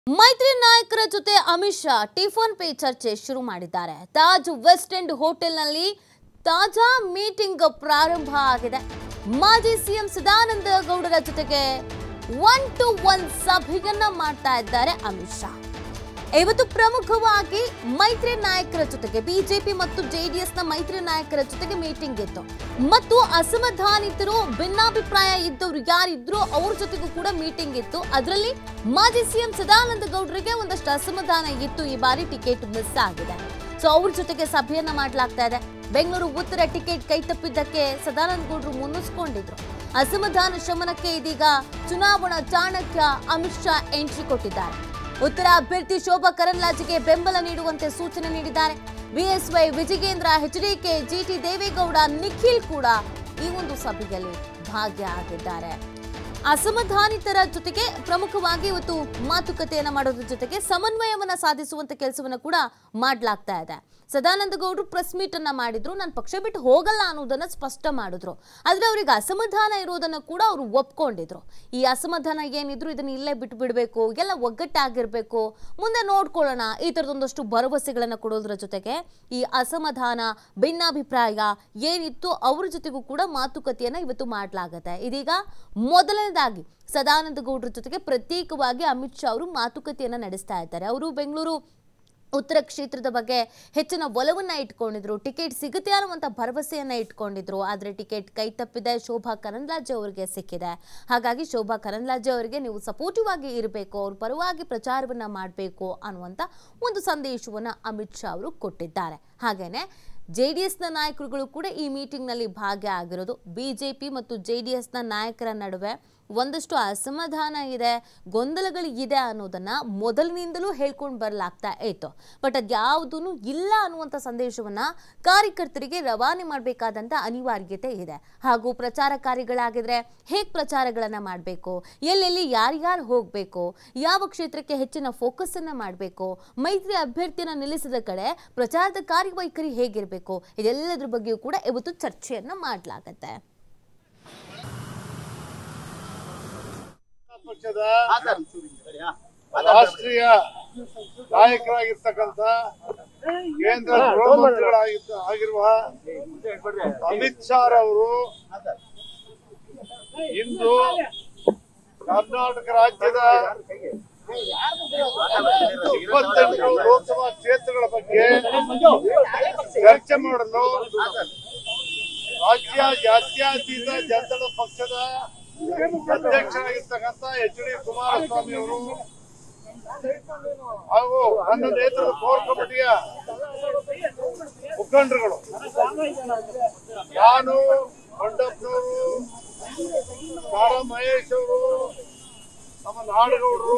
ಮೈತ್ರಿ ನಾಯಕರ ಜೊತೆ ಅಮಿತ್ ಶಾ ಟಿಫನ್ ಪೇ ಚರ್ಚೆ ಶುರು ಮಾಡಿದ್ದಾರೆ ತಾಜ್ ವೆಸ್ಟ್ ಎಂಡ್ ಹೋಟೆಲ್ನಲ್ಲಿ ತಾಜಾ ಮೀಟಿಂಗ್ ಪ್ರಾರಂಭ ಆಗಿದೆ ಮಾಜಿ ಸಿಎಂ ಸದಾನಂದ ಗೌಡರ ಜೊತೆಗೆ ಒನ್ ಟು ಒನ್ ಸಭೆಯನ್ನ ಮಾಡ್ತಾ ಇದ್ದಾರೆ ಅಮಿತ್ ಶಾ ಇವತ್ತು ಪ್ರಮುಖವಾಗಿ ಮೈತ್ರಿ ನಾಯಕರ ಜೊತೆಗೆ ಬಿಜೆಪಿ ಮತ್ತು ಜೆಡಿಎಸ್ ನ ಮೈತ್ರಿ ನಾಯಕರ ಜೊತೆಗೆ ಮೀಟಿಂಗ್ ಇತ್ತು ಮತ್ತು ಅಸಮಾಧಾನಿತರು ಭಿನ್ನಾಭಿಪ್ರಾಯ ಇದ್ದವರು ಯಾರಿದ್ರು ಅವ್ರ ಜೊತೆಗೂ ಕೂಡ ಮೀಟಿಂಗ್ ಇತ್ತು ಅದರಲ್ಲಿ ಮಾಜಿ ಸಿಎಂ ಸದಾನಂದ ಗೌಡರಿಗೆ ಒಂದಷ್ಟು ಅಸಮಾಧಾನ ಇತ್ತು ಈ ಬಾರಿ ಟಿಕೆಟ್ ಮಿಸ್ ಆಗಿದೆ ಸೊ ಅವ್ರ ಜೊತೆಗೆ ಸಭೆಯನ್ನ ಮಾಡಲಾಗ್ತಾ ಇದೆ ಬೆಂಗಳೂರು ಉತ್ತರ ಟಿಕೆಟ್ ಕೈ ತಪ್ಪಿದ್ದಕ್ಕೆ ಸದಾನಂದ ಗೌಡರು ಮುನ್ನಿಸ್ಕೊಂಡಿದ್ರು ಅಸಮಾಧಾನ ಶಮನಕ್ಕೆ ಇದೀಗ ಚುನಾವಣಾ ಚಾಣಕ್ಯ ಅಮಿತ್ ಶಾ ಎಂಟ್ರಿ ಕೊಟ್ಟಿದ್ದಾರೆ ಉತ್ತರ ಅಭ್ಯರ್ಥಿ ಶೋಭಾ ಕರಂದ್ಲಾಜೆಗೆ ಬೆಂಬಲ ನೀಡುವಂತೆ ಸೂಚನೆ ನೀಡಿದ್ದಾರೆ BSY Vijayendra HDK GT Devegowda Nikhil ಕೂಡ ಈ ಒಂದು ಸಭೆಯಲ್ಲಿ ಭಾಗಿಯಾಗಿದ್ದಾರೆ ಅಸಮಾಧಾನಿತರ ಜೊತೆಗೆ ಪ್ರಮುಖವಾಗಿ ಇವತ್ತು ಮಾತುಕತೆಯನ್ನ ಮಾಡೋದ್ರ ಜೊತೆಗೆ ಸಮನ್ವಯವನ್ನ ಸಾಧಿಸುವಂತ ಕೆಲಸವನ್ನ ಕೂಡ ಮಾಡಲಾಗ್ತಾ ಇದೆ ಸದಾನಂದ ಗೌಡರು ಪ್ರೆಸ್ ಮೀಟ್ ಅನ್ನ ಮಾಡಿದ್ರು ನಾನು ಪಕ್ಷ ಬಿಟ್ಟು ಹೋಗಲ್ಲ ಅನ್ನೋದನ್ನ ಸ್ಪಷ್ಟ ಮಾಡಿದ್ರು ಆದ್ರೆ ಅವರಿಗೆ ಅಸಮಾಧಾನ ಇರೋದನ್ನ ಕೂಡ ಅವರು ಒಪ್ಕೊಂಡಿದ್ರು ಈ ಅಸಮಾಧಾನ ಏನಿದ್ರು ಇದನ್ನ ಇಲ್ಲೇ ಬಿಟ್ಟು ಬಿಡಬೇಕು ಎಲ್ಲ ಒಗ್ಗಟ್ಟಾಗಿರ್ಬೇಕು ಮುಂದೆ ನೋಡ್ಕೊಳ್ಳೋಣ ಈ ಥರದೊಂದಷ್ಟು ಭರವಸೆಗಳನ್ನ ಕೊಡೋದ್ರ ಜೊತೆಗೆ ಈ ಅಸಮಾಧಾನ ಭಿನ್ನಾಭಿಪ್ರಾಯ ಏನಿತ್ತು ಅವ್ರ ಜೊತೆಗೂ ಕೂಡ ಮಾತುಕತೆಯನ್ನ ಇವತ್ತು ಮಾಡಲಾಗತ್ತೆ ಇದೀಗ ಮೊದಲನೇದಾಗಿ ಸದಾನಂದ ಗೌಡ್ರ ಜೊತೆಗೆ ಪ್ರತ್ಯೇಕವಾಗಿ ಅಮಿತ್ ಶಾ ಅವರು ಮಾತುಕತೆಯನ್ನ ನಡೆಸ್ತಾ ಇದ್ದಾರೆ ಅವರು ಬೆಂಗಳೂರು ಉತ್ತರ ಕ್ಷೇತ್ರದ ಬಗ್ಗೆ ಹೆಚ್ಚಿನ ಒಲವನ್ನ ಇಟ್ಕೊಂಡಿದ್ರು ಟಿಕೆಟ್ ಸಿಗುತ್ತೆ ಅನ್ನುವಂಥ ಭರವಸೆಯನ್ನ ಇಟ್ಕೊಂಡಿದ್ರು ಆದರೆ ಟಿಕೆಟ್ ಕೈ ತಪ್ಪಿದೆ ಶೋಭಾ ಕರಂದ್ಲಾಜೆ ಅವರಿಗೆ ಸಿಕ್ಕಿದೆ ಹಾಗಾಗಿ ಶೋಭಾ ಕರಂದ್ಲಾಜೆ ಅವರಿಗೆ ನೀವು ಸಪೋರ್ಟಿವ್ ಆಗಿ ಇರಬೇಕು ಅವ್ರ ಪರವಾಗಿ ಪ್ರಚಾರವನ್ನ ಮಾಡಬೇಕು ಅನ್ನುವಂಥ ಒಂದು ಸಂದೇಶವನ್ನ ಅಮಿತ್ ಶಾ ಅವರು ಕೊಟ್ಟಿದ್ದಾರೆ ಹಾಗೇನೆ ಜೆ ಡಿ ಎಸ್ನ ನಾಯಕರುಗಳು ಕೂಡ ಈ ಮೀಟಿಂಗ್ನಲ್ಲಿ ಭಾಗಿಯಾಗಿರೋದು ಬಿ ಜೆ ಪಿ ಮತ್ತು ಜೆ ಡಿ ಎಸ್ನ ನಾಯಕರ ನಡುವೆ ಒಂದಷ್ಟು ಅಸಮಾಧಾನ ಇದೆ ಗೊಂದಲಗಳು ಇದೆ ಅನ್ನೋದನ್ನ ಮೊದಲಿನಿಂದಲೂ ಹೇಳ್ಕೊಂಡು ಬರಲಾಗ್ತಾ ಇತ್ತು ಬಟ್ ಅದ್ಯಾವುದೂ ಇಲ್ಲ ಅನ್ನುವಂಥ ಸಂದೇಶವನ್ನ ಕಾರ್ಯಕರ್ತರಿಗೆ ರವಾನೆ ಮಾಡಬೇಕಾದಂಥ ಅನಿವಾರ್ಯತೆ ಇದೆ ಹಾಗೂ ಪ್ರಚಾರ ಕಾರ್ಯಗಳಾಗಿದ್ರೆ ಹೇಗೆ ಪ್ರಚಾರಗಳನ್ನ ಮಾಡಬೇಕು ಎಲ್ಲೆಲ್ಲಿ ಯಾರ್ಯಾರು ಹೋಗಬೇಕು ಯಾವ ಕ್ಷೇತ್ರಕ್ಕೆ ಹೆಚ್ಚಿನ ಫೋಕಸ್ ಅನ್ನ ಮಾಡಬೇಕು ಮೈತ್ರಿ ಅಭ್ಯರ್ಥಿಯನ್ನ ನಿಲ್ಲಿಸಿದ ಕಡೆ ಪ್ರಚಾರದ ಕಾರ್ಯವೈಖರಿ ಹೇಗಿರಬೇಕು ಇದೆಲ್ಲದ್ರ ಬಗ್ಗೆಯೂ ಕೂಡ ಇವತ್ತು ಚರ್ಚೆಯನ್ನ ಮಾಡಲಾಗತ್ತೆ ಪಕ್ಷದ ರಾಷ್ಟ್ರೀಯ ನಾಯಕರಾಗಿರ್ತಕ್ಕಂಥ ಕೇಂದ್ರ ಗೃಹ ಮಂತ್ರಿಗಳಾಗಿದ್ದ ಆಗಿರುವ ಅಮಿತ್ ಶಾ ಅವರು ಇಂದು ಕರ್ನಾಟಕ ರಾಜ್ಯದ ಇಪ್ಪತ್ತೆಂಟು ಲೋಕಸಭಾ ಕ್ಷೇತ್ರಗಳ ಬಗ್ಗೆ ಚರ್ಚೆ ಮಾಡಲು ರಾಜ್ಯ ಜಾತ್ಯತೀತ ಜನತಾ ಪಕ್ಷದ ಅಧ್ಯಕ್ಷರಾಗಿರ್ತಕ್ಕಂಥ ಎಚ್ ಡಿ ಕುಮಾರಸ್ವಾಮಿ ಅವರು ಹಾಗೂ ನನ್ನ ನೇತೃತ್ವದ ಕೋರ್ ಕಮಿಟಿಯ ಮುಖಂಡರುಗಳು ನಾನು ಮಂಡಪ್ನವರು ತಾರಾ ಮಹೇಶ್ ಅವರು ನಮ್ಮ ನಾಡಗೌಡರು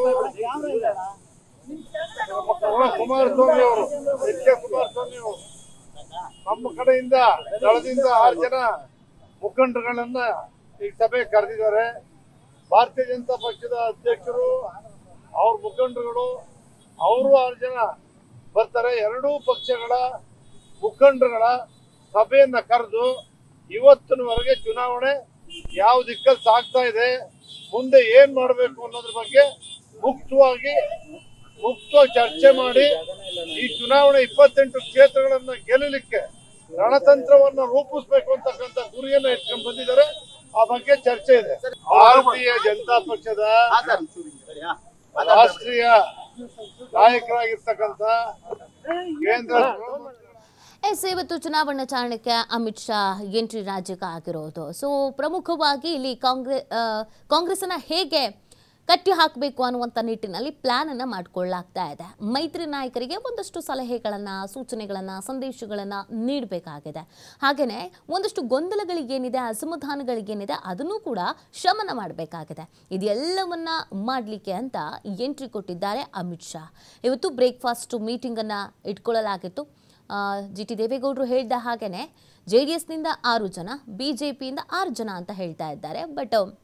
ನಮ್ಮ ಕುಮಾರಸ್ವಾಮಿ ಅವರು ಎಚ್ ಕೆ ಕುಮಾರಸ್ವಾಮಿ ಅವರು ನಮ್ಮ ಕಡೆಯಿಂದ ದಳದಿಂದ ಆರು ಜನ ಮುಖಂಡರುಗಳನ್ನ ಈ ಸಭೆ ಕರೆದಿದ್ದಾರೆ ಭಾರತೀಯ ಜನತಾ ಪಕ್ಷದ ಅಧ್ಯಕ್ಷರು ಅವ್ರ ಮುಖಂಡರುಗಳು ಅವರು ಆರು ಜನ ಬರ್ತಾರೆ ಎರಡೂ ಪಕ್ಷಗಳ ಮುಖಂಡರುಗಳ ಸಭೆಯನ್ನ ಕರೆದು ಇವತ್ತಿನವರೆಗೆ ಚುನಾವಣೆ ಯಾವ ದಿಕ್ಕಲ್ಲಿ ಸಾಗ್ತಾ ಇದೆ ಮುಂದೆ ಏನ್ ಮಾಡಬೇಕು ಅನ್ನೋದ್ರ ಬಗ್ಗೆ ಮುಕ್ತವಾಗಿ ಮುಕ್ತ ಚರ್ಚೆ ಮಾಡಿ ಈ ಚುನಾವಣೆ ಇಪ್ಪತ್ತೆಂಟು ಕ್ಷೇತ್ರಗಳನ್ನ ಗೆಲ್ಲಲಿಕ್ಕೆ ರಣತಂತ್ರವನ್ನ ರೂಪಿಸಬೇಕು ಅಂತಕ್ಕಂಥ ಗುರಿಯನ್ನ ಇಟ್ಕೊಂಡು ಬಂದಿದ್ದಾರೆ ಆ ಬಗ್ಗೆ ಚರ್ಚೆ ಇದೆ ಭಾರತೀಯ ಜನತಾ ಪಕ್ಷದ ರಾಷ್ಟ್ರೀಯ ನಾಯಕರಾಗಿರ್ತಕ್ಕಂಥ ಕೇಂದ್ರ ಗೃಹ ಮಂತ್ರಿ- ಎಸ್ ಇವತ್ತು ಚುನಾವಣಾ ಚಾಣಕ್ಯ ಅಮಿತ್ ಶಾ ಎಂಟ್ರಿ ರಾಜ್ಯಕ್ಕೆ ಆಗಿರೋದು ಸೊ ಪ್ರಮುಖವಾಗಿ ಇಲ್ಲಿ ಕಾಂಗ್ರೆಸ್ ಕಾಂಗ್ರೆಸ್ಸನ್ನ ಹೇಗೆ ಕಟ್ಟಿ ಹಾಕಬೇಕು ಅನ್ನುವಂಥ ನಿಟ್ಟಿನಲ್ಲಿ ಪ್ಲಾನ್ ಅನ್ನ ಮಾಡ್ಕೊಳ್ಳಾಗ್ತಾ ಇದೆ ಮೈತ್ರಿ ನಾಯಕರಿಗೆ ಒಂದಷ್ಟು ಸಲಹೆಗಳನ್ನ ಸೂಚನೆಗಳನ್ನ ಸಂದೇಶಗಳನ್ನ ನೀಡಬೇಕಾಗಿದೆ ಹಾಗೆಯೇ ಒಂದಷ್ಟು ಗೊಂದಲಗಳಿಗೇನಿದೆ ಅಸಮಾಧಾನಗಳಿಗೇನಿದೆ ಅದನ್ನು ಕೂಡ ಶಮನ ಮಾಡಬೇಕಾಗಿದೆ ಇದೆಲ್ಲವನ್ನ ಮಾಡಲಿಕ್ಕೆ ಅಂತ ಎಂಟ್ರಿ ಕೊಟ್ಟಿದ್ದಾರೆ ಅಮಿತ್ ಶಾ ಇವತ್ತು ಬ್ರೇಕ್ಫಾಸ್ಟ್ ಮೀಟಿಂಗನ್ನು ಇಟ್ಕೊಳ್ಳಲಾಗಿತ್ತು ಜಿ ಟಿ ದೇವೇಗೌಡರು ಹೇಳಿದ ಹಾಗೆಯೇ ಜೆ ಡಿ ಎಸ್ನಿಂದ ಆರು ಜನ ಬಿ ಜೆ ಪಿಯಿಂದ ಆರು ಜನ ಅಂತ ಹೇಳ್ತಾ ಇದ್ದಾರೆ ಬಟ್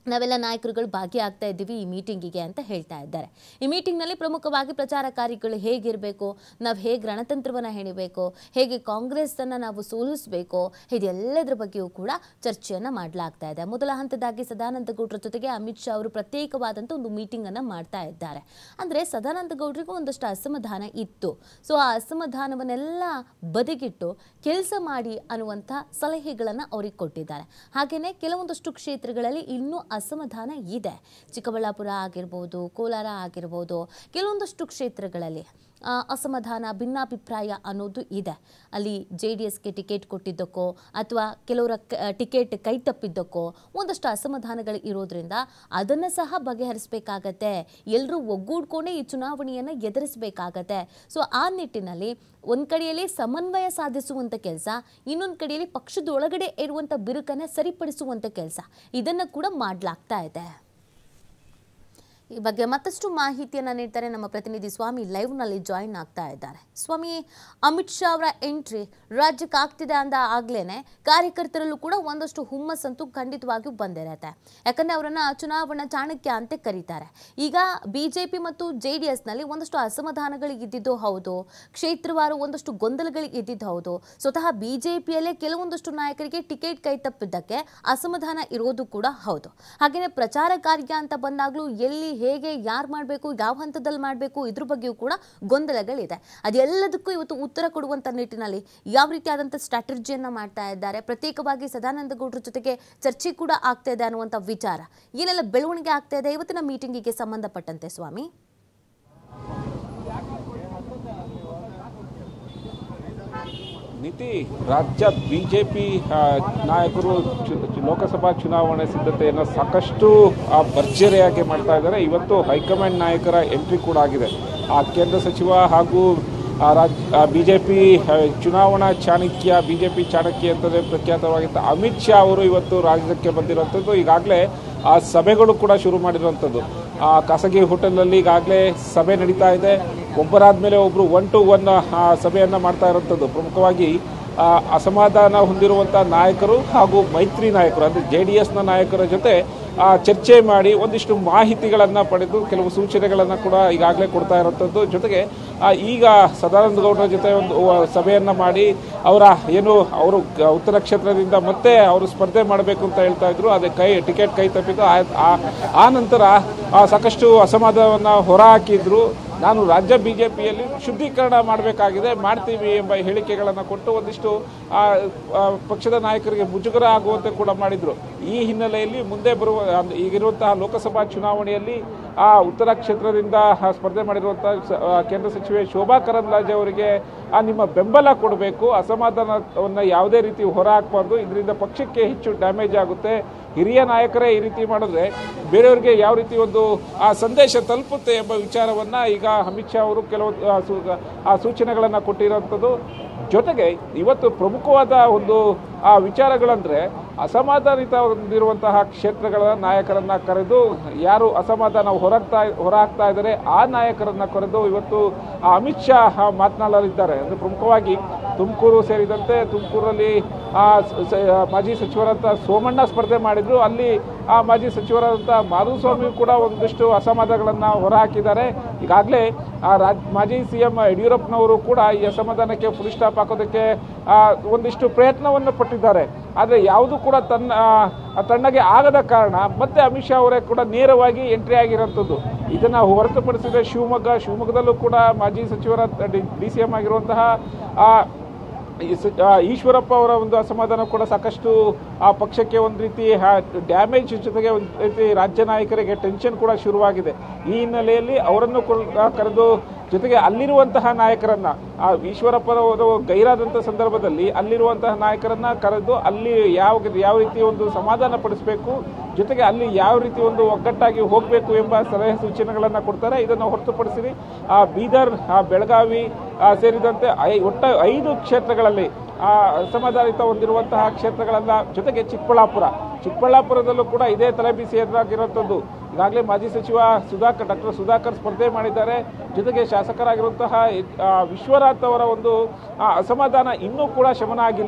ನಾವೆಲ್ಲ ನಾಯಕರುಗಳು ಭಾಗಿಯಾಗ್ತಾ ಇದ್ದೀವಿ ಈ ಮೀಟಿಂಗಿಗೆ ಅಂತ ಹೇಳ್ತಾ ಇದ್ದಾರೆ ಈ ಮೀಟಿಂಗ್ನಲ್ಲಿ ಪ್ರಮುಖವಾಗಿ ಪ್ರಚಾರ ಕಾರ್ಯಗಳು ಹೇಗಿರಬೇಕು ನಾವು ಹೇಗೆ ರಣತಂತ್ರವನ್ನು ಹೆಣಿಬೇಕು ಹೇಗೆ ಕಾಂಗ್ರೆಸ್ಸನ್ನು ನಾವು ಸೋಲಿಸಬೇಕು ಇದೆಲ್ಲದರ ಬಗ್ಗೆಯೂ ಕೂಡ ಚರ್ಚೆಯನ್ನು ಮಾಡಲಾಗ್ತಾ ಇದೆ ಮೊದಲ ಹಂತದಾಗಿ ಸದಾನಂದ ಗೌಡ್ರ ಜೊತೆಗೆ ಅಮಿತ್ ಶಾ ಅವರು ಪ್ರತ್ಯೇಕವಾದಂಥ ಒಂದು ಮೀಟಿಂಗನ್ನು ಮಾಡ್ತಾ ಇದ್ದಾರೆ ಅಂದರೆ ಸದಾನಂದ ಗೌಡ್ರಿಗೂ ಒಂದಷ್ಟು ಅಸಮಾಧಾನ ಇತ್ತು ಸೊ ಆ ಅಸಮಾಧಾನವನ್ನೆಲ್ಲ ಬದಿಗಿಟ್ಟು ಕೆಲಸ ಮಾಡಿ ಅನ್ನುವಂಥ ಸಲಹೆಗಳನ್ನು ಅವ್ರಿಗೆ ಕೊಟ್ಟಿದ್ದಾರೆ ಹಾಗೆಯೇ ಕೆಲವೊಂದಷ್ಟು ಕ್ಷೇತ್ರಗಳಲ್ಲಿ ಇನ್ನೂ ಅಸಮಾಧಾನ ಇದೆ ಚಿಕ್ಕಬಳ್ಳಾಪುರ ಆಗಿರ್ಬೋದು ಕೋಲಾರ ಆಗಿರ್ಬೋದು ಕೆಲವೊಂದಷ್ಟು ಕ್ಷೇತ್ರಗಳಲ್ಲಿ ಆ, ಅಸಮಾಧಾನ ಭಿನ್ನಾಭಿಪ್ರಾಯ ಅನ್ನೋದು ಇದೆ ಅಲ್ಲಿ ಜೆ ಡಿ ಎಸ್ಗೆ ಟಿಕೆಟ್ ಕೊಟ್ಟಿದ್ದಕ್ಕೋ ಅಥವಾ ಕೆಲವರ ಕ- ಟಿಕೆಟ್ ಕೈ ತಪ್ಪಿದ್ದಕ್ಕೋ ಒಂದಷ್ಟು ಅಸಮಾಧಾನಗಳು ಇರೋದ್ರಿಂದ ಅದನ್ನು ಸಹ ಬಗೆಹರಿಸಬೇಕಾಗತ್ತೆ ಎಲ್ಲರೂ ಒಗ್ಗೂಡ್ಕೊಂಡೇ ಈ ಚುನಾವಣೆಯನ್ನು ಎದುರಿಸಬೇಕಾಗತ್ತೆ ಸೊ ಆ ನಿಟ್ಟಿನಲ್ಲಿ ಒಂದು ಕಡೆಯಲ್ಲಿ ಸಮನ್ವಯ ಸಾಧಿಸುವಂಥ ಕೆಲಸ ಇನ್ನೊಂದು ಕಡೆಯಲ್ಲಿ ಪಕ್ಷದೊಳಗಡೆ ಇರುವಂಥ ಬಿರುಕನ್ನು ಸರಿಪಡಿಸುವಂಥ ಕೆಲಸ ಇದನ್ನು ಕೂಡ ಮಾಡಲಾಗ್ತಾ ಇದೆ ಈ ಬಗ್ಗೆ ಮತ್ತಷ್ಟು ಮಾಹಿತಿಯನ್ನು ನೀಡ್ತಾರೆ ನಮ್ಮ ಪ್ರತಿನಿಧಿ ಸ್ವಾಮಿ ಲೈವ್ನಲ್ಲಿ ಜಾಯಿನ್ ಆಗ್ತಾ ಇದ್ದಾರೆ ಸ್ವಾಮಿ ಅಮಿತ್ ಶಾ ಅವರ ಎಂಟ್ರಿ ರಾಜ್ಯಕ್ಕೆ ಆಗ್ತಿದೆ ಅಂದ ಆಗ್ಲೇನೆ ಕಾರ್ಯಕರ್ತರಲ್ಲೂ ಕೂಡ ಒಂದಷ್ಟು ಹುಮ್ಮಸ್ಸಂತೂ ಖಂಡಿತವಾಗಿಯೂ ಬಂದಿರತ್ತೆ ಯಾಕಂದ್ರೆ ಅವರನ್ನ ಚುನಾವಣಾ ಚಾಣಕ್ಯ ಅಂತ ಕರೀತಾರೆ ಈಗ ಬಿಜೆಪಿ ಮತ್ತು ಜೆ ಡಿ ಎಸ್ನಲ್ಲಿ ಒಂದಷ್ಟು ಅಸಮಾಧಾನಗಳು ಇದ್ದಿದ್ದು ಹೌದು ಕ್ಷೇತ್ರವಾರು ಒಂದಷ್ಟು ಗೊಂದಲಗಳು ಇದ್ದಿದ್ದು ಹೌದು ಸ್ವತಃ ಬಿಜೆಪಿಯಲ್ಲೇ ಕೆಲವೊಂದಷ್ಟು ನಾಯಕರಿಗೆ ಟಿಕೆಟ್ ಕೈ ತಪ್ಪಿದ್ದಕ್ಕೆ ಅಸಮಾಧಾನ ಇರೋದು ಕೂಡ ಹೌದು ಹಾಗೆಯೇ ಪ್ರಚಾರ ಕಾರ್ಯ ಅಂತ ಬಂದಾಗಲೂ ಎಲ್ಲಿ ಹೇಗೆ ಯಾರು ಮಾಡಬೇಕು ಯಾವ ಹಂತದಲ್ಲಿ ಮಾಡಬೇಕು ಇದ್ರ ಬಗ್ಗೆಯೂ ಕೂಡ ಗೊಂದಲಗಳಿದೆ ಅದೆಲ್ಲದಕ್ಕೂ ಇವತ್ತು ಉತ್ತರ ಕೊಡುವಂಥ ನಿಟ್ಟಿನಲ್ಲಿ ಯಾವ ರೀತಿಯಾದಂಥ ಸ್ಟ್ರಾಟಜಿಯನ್ನು ಮಾಡ್ತಾ ಇದ್ದಾರೆ ಪ್ರತ್ಯೇಕವಾಗಿ ಸದಾನಂದ ಗೌಡ್ರ ಜೊತೆಗೆ ಚರ್ಚೆ ಕೂಡ ಆಗ್ತಾ ಇದೆ ಅನ್ನುವಂಥ ವಿಚಾರ ಏನೆಲ್ಲ ಬೆಳವಣಿಗೆ ಆಗ್ತಾ ಇದೆ ಇವತ್ತಿನ ಮೀಟಿಂಗಿಗೆ ಸಂಬಂಧಪಟ್ಟಂತೆ ಸ್ವಾಮಿ ನೀತಿ ರಾಜ್ಯ ಬಿಜೆಪಿ ನಾಯಕರು ಚು- ಚು- ಲೋಕಸಭಾ ಚುನಾವಣೆ ಸಿದ್ಧತೆಯನ್ನು ಸಾಕಷ್ಟು ಆ, ಭರ್ಜರಿಯಾಗಿ ಮಾಡ್ತಾ ಇದ್ದಾರೆ ಇವತ್ತು ಹೈಕಮಾಂಡ್ ನಾಯಕರ ಎಂಟ್ರಿ ಕೂಡ ಆಗಿದೆ ಆ ಕೇಂದ್ರ ಸಚಿವ ಹಾಗೂ ಆ, ರಾಜ್ ಬಿಜೆಪಿ ಚುನಾವಣಾ ಚಾಣಕ್ಯ ಬಿಜೆಪಿ ಚಾಣಕ್ಯ ಅಂತಲೇ ಪ್ರಖ್ಯಾತವಾಗಿದ್ದ ಅಮಿತ್ ಶಾ ಅವರು ಇವತ್ತು ರಾಜ್ಯಕ್ಕೆ ಬಂದಿರುವಂಥದ್ದು ಈಗಾಗಲೇ ಆ ಸಭೆಗಳು ಕೂಡ ಶುರು ಮಾಡಿರುವಂಥದ್ದು ಆ ಖಾಸಗಿ ಹೋಟೆಲ್ನಲ್ಲಿ ಈಗಾಗಲೇ ಸಭೆ ನಡೀತಾ ಇದೆ ಒಬ್ಬರಾದ ಮೇಲೆ ಒಬ್ಬರು ಒನ್ ಟು ಒನ್ ಸಭೆಯನ್ನು ಮಾಡ್ತಾ ಇರುವಂಥದ್ದು ಪ್ರಮುಖವಾಗಿ ಆ, ಅಸಮಾಧಾನ ಹೊಂದಿರುವಂಥ ನಾಯಕರು ಹಾಗೂ ಮೈತ್ರಿ ನಾಯಕರು ಅಂದರೆ ಜೆ ಡಿ ಎಸ್ನ ನಾಯಕರ ಜೊತೆ ಆ, ಚರ್ಚೆ ಮಾಡಿ ಒಂದಿಷ್ಟು ಮಾಹಿತಿಗಳನ್ನು ಪಡೆದು ಕೆಲವು ಸೂಚನೆಗಳನ್ನು ಕೂಡ ಈಗಾಗಲೇ ಕೊಡ್ತಾ ಇರುವಂಥದ್ದು ಜೊತೆಗೆ ಆ, ಈಗ ಸದಾನಂದ ಗೌಡರ ಜೊತೆ ಒಂದು ಸಭೆಯನ್ನು ಮಾಡಿ ಅವರ ಏನು ಅವರು ಗ- ಉತ್ತರ ಕ್ಷೇತ್ರದಿಂದ ಮತ್ತೆ ಅವರು ಸ್ಪರ್ಧೆ ಮಾಡಬೇಕು ಅಂತ ಹೇಳ್ತಾ ಇದ್ರು ಅದೇ ಕೈ ಟಿಕೆಟ್ ಕೈ ತಪ್ಪಿದ್ದು ಆ- ಆ- ಆ ನಂತರ ಆ, ಸಾಕಷ್ಟು ಅಸಮಾಧಾನವನ್ನು ಹೊರಹಾಕಿದ್ರು ನಾನು ರಾಜ್ಯ ಬಿಜೆಪಿಯಲ್ಲಿ ಶುದ್ಧೀಕರಣ ಮಾಡಬೇಕಾಗಿದೆ ಮಾಡ್ತೀವಿ ಎಂಬ ಹೇಳಿಕೆಗಳನ್ನು ಕೊಟ್ಟು ಒಂದಿಷ್ಟು ಆ, ಆ, ಪಕ್ಷದ ನಾಯಕರಿಗೆ ಮುಜುಗರ ಆಗುವಂತೆ ಕೂಡ ಮಾಡಿದ್ರು ಈ ಹಿನ್ನೆಲೆಯಲ್ಲಿ ಮುಂದೆ ಬರುವ ಅಂದ್ರೆ ಈಗಿರುವಂತಹ ಲೋಕಸಭಾ ಚುನಾವಣೆಯಲ್ಲಿ ಆ ಉತ್ತರ ಕ್ಷೇತ್ರದಿಂದ ಆ, ಸ್ಪರ್ಧೆ ಮಾಡಿರುವಂತಹ ಸ- ಆ, ಕೇಂದ್ರ ಸಚಿವೆ ಶೋಭಾ ಕರಂದ್ಲಾಜೆ ಅವರಿಗೆ ಆ ನಿಮ್ಮ ಬೆಂಬಲ ಕೊಡಬೇಕು ಅಸಮಾಧಾನವನ್ನು ಯಾವುದೇ ರೀತಿ ಹೊರ ಹಾಕಬಾರ್ದು ಇದರಿಂದ ಪಕ್ಷಕ್ಕೆ ಹೆಚ್ಚು ಡ್ಯಾಮೇಜ್ ಆಗುತ್ತೆ ಹಿರಿಯ ನಾಯಕರೇ ಈ ರೀತಿ ಮಾಡಿದ್ರೆ ಬೇರೆಯವರಿಗೆ ಯಾವ ರೀತಿ ಒಂದು ಆ ಸಂದೇಶ ತಲುಪುತ್ತೆ ಎಂಬ ವಿಚಾರವನ್ನ ಈಗ ಅಮಿತ್ ಶಾ ಅವರು ಕೆಲವು ಆ, ಸೂ- ಆ ಸೂಚನೆಗಳನ್ನು ಕೊಟ್ಟಿರುವಂಥದ್ದು ಜೊತೆಗೆ ಇವತ್ತು ಪ್ರಮುಖವಾದ ಒಂದು ಆ ವಿಚಾರಗಳಂದ್ರೆ ಅಸಮಾಧಾನಿತ ಹೊಂದಿರುವಂತಹ ಕ್ಷೇತ್ರಗಳ ನಾಯಕರನ್ನ ಕರೆದು ಯಾರು ಅಸಮಾಧಾನ ಹೊರಗ್ತಾ ಹೊರಹಾಕ್ತಾ ಇದ್ದಾರೆ ಆ ನಾಯಕರನ್ನ ಕರೆದು ಇವತ್ತು ಆ ಅಮಿತ್ ಶಾ ಆ, ಮಾತನಾಡಲಿದ್ದಾರೆ ಅಂದ್ರೆ ಪ್ರಮುಖವಾಗಿ ತುಮಕೂರು ಸೇರಿದಂತೆ ತುಮಕೂರಲ್ಲಿ ಆ, ಸ- ಸ- ಆ, ಮಾಜಿ ಸಚಿವರಂತ ಸೋಮಣ್ಣ ಸ್ಪರ್ಧೆ ಮಾಡಿದ್ರು ಅಲ್ಲಿ ಆ ಮಾಜಿ ಸಚಿವರಾದಂಥ ಮಾಧುಸ್ವಾಮಿ ಕೂಡ ಒಂದಿಷ್ಟು ಅಸಮಾಧಾನಗಳನ್ನು ಹೊರಹಾಕಿದ್ದಾರೆ ಈಗಾಗಲೇ ಆ ರಾಜ್ ಮಾಜಿ ಸಿ ಎಂ ಯಡಿಯೂರಪ್ಪನವರು ಕೂಡ ಈ ಅಸಮಾಧಾನಕ್ಕೆ ಫುಲ್ ಸ್ಟಾಪ್ ಹಾಕೋದಕ್ಕೆ ಆ, ಒಂದಿಷ್ಟು ಪ್ರಯತ್ನವನ್ನು ಪಟ್ಟಿದ್ದಾರೆ ಆದರೆ ಯಾವುದು ಕೂಡ ತನ್ನ ಆ, ತಣ್ಣಗೆ ಆಗದ ಕಾರಣ ಮತ್ತೆ ಅಮಿತ್ ಶಾ ಅವರೇ ಕೂಡ ನೇರವಾಗಿ ಎಂಟ್ರಿ ಆಗಿರೋಂಥದ್ದು ಇದನ್ನು ಹೊರತುಪಡಿಸಿದರೆ ಶಿವಮೊಗ್ಗ ಶಿವಮೊಗ್ಗದಲ್ಲೂ ಕೂಡ ಮಾಜಿ ಸಚಿವರ ಡಿ ಸಿ ಎಂ ಆಗಿರುವಂತಹ ಆ, ಈ ಸ- ಆ, ಈಶ್ವರಪ್ಪ ಅವರ ಒಂದು ಅಸಮಾಧಾನ ಕೂಡ ಸಾಕಷ್ಟು ಆ ಪಕ್ಷಕ್ಕೆ ಒಂದು ರೀತಿ ಡ್ಯಾಮೇಜ್ ಜೊತೆಗೆ ಒಂದು ರೀತಿ ರಾಜ್ಯ ನಾಯಕರಿಗೆ ಟೆನ್ಷನ್ ಕೂಡ ಶುರುವಾಗಿದೆ ಈ ಹಿನ್ನೆಲೆಯಲ್ಲಿ ಅವರನ್ನು ಕೂಡ ಕರೆದು ಜೊತೆಗೆ ಅಲ್ಲಿರುವಂತಹ ನಾಯಕರನ್ನ ಆ ಈಶ್ವರಪ್ಪನವರು ಗೈರಾದಂಥ ಸಂದರ್ಭದಲ್ಲಿ ಅಲ್ಲಿರುವಂತಹ ನಾಯಕರನ್ನ ಕರೆದು ಅಲ್ಲಿ ಯಾವ ಯಾವ ರೀತಿ ಒಂದು ಸಮಾಧಾನ ಪಡಿಸಬೇಕು ಜೊತೆಗೆ ಅಲ್ಲಿ ಯಾವ ರೀತಿ ಒಂದು ಒಗ್ಗಟ್ಟಾಗಿ ಹೋಗಬೇಕು ಎಂಬ ಸಲಹೆ ಸೂಚನೆಗಳನ್ನು ಕೊಡ್ತಾರೆ ಇದನ್ನು ಹೊರತುಪಡಿಸಿ ಆ ಬೀದರ್ ಆ ಬೆಳಗಾವಿ ಆ ಸೇರಿದಂತೆ ಐ ಒಟ್ಟ ಐದು ಕ್ಷೇತ್ರಗಳಲ್ಲಿ ಆ ಅಸಮಾಧಾನಿತ ಹೊಂದಿರುವಂತಹ ಕ್ಷೇತ್ರಗಳೆಲ್ಲ ಜೊತೆಗೆ ಚಿಕ್ಕಬಳ್ಳಾಪುರ ಚಿಕ್ಕಬಳ್ಳಾಪುರದಲ್ಲೂ ಕೂಡ ಇದೇ ತಲೆಬಿಸಿ ಎದುರಾಗಿರುವಂಥದ್ದು ಈಗಾಗಲೇ ಮಾಜಿ ಸಚಿವ ಸುಧಾಕರ್ ಡಾಕ್ಟರ್ ಸುಧಾಕರ್ ಸ್ಪರ್ಧೆ ಮಾಡಿದ್ದಾರೆ ಜೊತೆಗೆ ಶಾಸಕರಾಗಿರುವಂತಹ ಎಚ್- ಆ, ವಿಶ್ವನಾಥ್ ಅವರ ಒಂದು ಆ, ಅಸಮಾಧಾನ ಇನ್ನೂ ಕೂಡ ಶಮನ ಆಗಿಲ್ಲ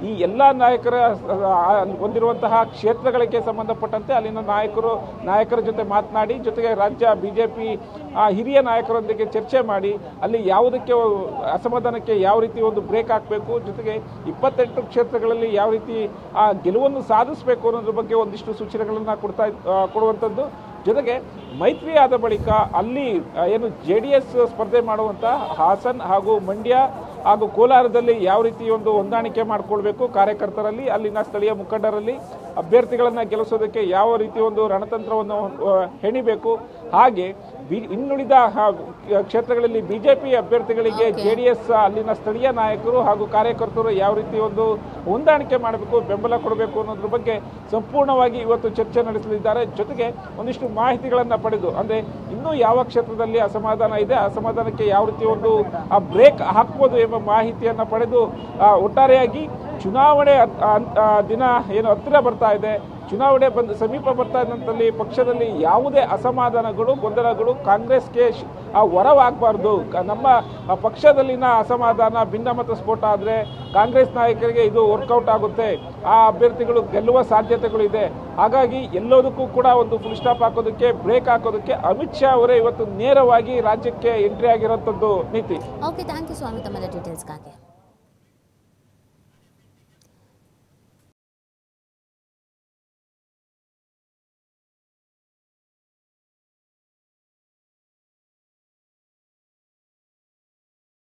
ಈ ಎಲ್ಲ ನಾಯಕರ ಆ, ಹೊಂದಿರುವಂತಹ ಕ್ಷೇತ್ರಗಳಿಗೆ ಸಂಬಂಧಪಟ್ಟಂತೆ ಅಲ್ಲಿನ ನಾಯಕರು ನಾಯಕರ ಜೊತೆ ಮಾತನಾಡಿ ಜೊತೆಗೆ ರಾಜ್ಯ ಬಿಜೆಪಿ ಹಿರಿಯ ನಾಯಕರೊಂದಿಗೆ ಚರ್ಚೆ ಮಾಡಿ ಅಲ್ಲಿ ಯಾವುದಕ್ಕೆ ಅಸಮಾಧಾನಕ್ಕೆ ಯಾವ ರೀತಿ ಒಂದು ಬ್ರೇಕ್ ಹಾಕಬೇಕು ಜೊತೆಗೆ ಇಪ್ಪತ್ತೆಂಟು ಕ್ಷೇತ್ರಗಳಲ್ಲಿ ಯಾವ ರೀತಿ ಆ ಗೆಲುವನ್ನು ಸಾಧಿಸಬೇಕು ಅನ್ನೋದ್ರ ಬಗ್ಗೆ ಒಂದಿಷ್ಟು ಸೂಚನೆಗಳನ್ನು ಕೊಡ್ತಾ ಆ, ಕೊಡುವಂಥದ್ದು ಜೊತೆಗೆ ಮೈತ್ರಿ ಆದ ಬಳಿಕ ಅಲ್ಲಿ ಆ, ಏನು ಜೆ ಡಿ ಎಸ್ ಸ್ಪರ್ಧೆ ಮಾಡುವಂಥ ಹಾಸನ್ ಹಾಗೂ ಮಂಡ್ಯ ಹಾಗೂ ಕೋಲಾರದಲ್ಲಿ ಯಾವ ರೀತಿ ಒಂದು ಹೊಂದಾಣಿಕೆ ಮಾಡಿಕೊಳ್ಬೇಕು ಕಾರ್ಯಕರ್ತರಲ್ಲಿ ಅಲ್ಲಿನ ಸ್ಥಳೀಯ ಮುಖಂಡರಲ್ಲಿ ಅಭ್ಯರ್ಥಿಗಳನ್ನು ಗೆಲ್ಲಿಸೋದಕ್ಕೆ ಯಾವ ರೀತಿ ಒಂದು ರಣತಂತ್ರವನ್ನು ಆ, ಹೆಣಿಬೇಕು ಹಾಗೆ ಬಿ ಇನ್ನುಳಿದ ಆ, ಕ್ಷೇತ್ರಗಳಲ್ಲಿ ಬಿಜೆಪಿ ಅಭ್ಯರ್ಥಿಗಳಿಗೆ ಜೆ ಡಿ ಎಸ್ ಅಲ್ಲಿನ ಸ್ಥಳೀಯ ನಾಯಕರು ಹಾಗೂ ಕಾರ್ಯಕರ್ತರು ಯಾವ ರೀತಿ ಒಂದು ಹೊಂದಾಣಿಕೆ ಮಾಡಬೇಕು ಬೆಂಬಲ ಕೊಡಬೇಕು ಅನ್ನೋದ್ರ ಬಗ್ಗೆ ಸಂಪೂರ್ಣವಾಗಿ ಇವತ್ತು ಚರ್ಚೆ ನಡೆಸಲಿದ್ದಾರೆ ಜೊತೆಗೆ ಒಂದಿಷ್ಟು ಮಾಹಿತಿಗಳನ್ನು ಪಡೆದು ಅಂದರೆ ಇನ್ನೂ ಯಾವ ಕ್ಷೇತ್ರದಲ್ಲಿ ಅಸಮಾಧಾನ ಇದೆ ಅಸಮಾಧಾನಕ್ಕೆ ಯಾವ ರೀತಿ ಒಂದು ಆ ಬ್ರೇಕ್ ಹಾಕ್ಬೋದು ಎಂಬ ಮಾಹಿತಿಯನ್ನು ಪಡೆದು ಆ, ಒಟ್ಟಾರೆಯಾಗಿ ಚುನಾವಣೆ ಹತ್- ಆ- ಆ ದಿನ ಏನು ಹತ್ತಿರ ಬರ್ತಾ ಇದೆ ಚುನಾವಣೆ ಬಂದು ಸಮೀಪ ಬರ್ತಾ ಇದ್ದಂತಲ್ಲಿ ಪಕ್ಷದಲ್ಲಿ ಯಾವುದೇ ಅಸಮಾಧಾನಗಳು ಗೊಂದಲಗಳು ಕಾಂಗ್ರೆಸ್ಗೆ ಶ್- ಆ ಹೊರವಾಗಬಾರ್ದು ನಮ್ಮ ಆ ಪಕ್ಷದಲ್ಲಿನ ಅಸಮಾಧಾನ ಭಿನ್ನಮತ ಸ್ಫೋಟ ಆದರೆ ಕಾಂಗ್ರೆಸ್ ನಾಯಕರಿಗೆ ಇದು ವರ್ಕೌಟ್ ಆಗುತ್ತೆ ಆ ಅಭ್ಯರ್ಥಿಗಳು ಗೆಲ್ಲುವ ಸಾಧ್ಯತೆಗಳು ಇದೆ ಹಾಗಾಗಿ ಎಲ್ಲದಕ್ಕೂ ಕೂಡ ಒಂದು ಫುಲ್ ಸ್ಟಾಪ್ ಹಾಕೋದಕ್ಕೆ ಬ್ರೇಕ್ ಹಾಕೋದಕ್ಕೆ ಅಮಿತ್ ಶಾ ಅವರೇ ಇವತ್ತು ನೇರವಾಗಿ ರಾಜ್ಯಕ್ಕೆ ಎಂಟ್ರಿ ಆಗಿರೋಂಥದ್ದು ನೀತಿ ಓಕೆ ಥ್ಯಾಂಕ್ ಯು ಸ್ವಾಮಿ ತಮ್ಮೆಲ್ಲ ಡೀಟೇಲ್ಸ್ಗಾಗಿ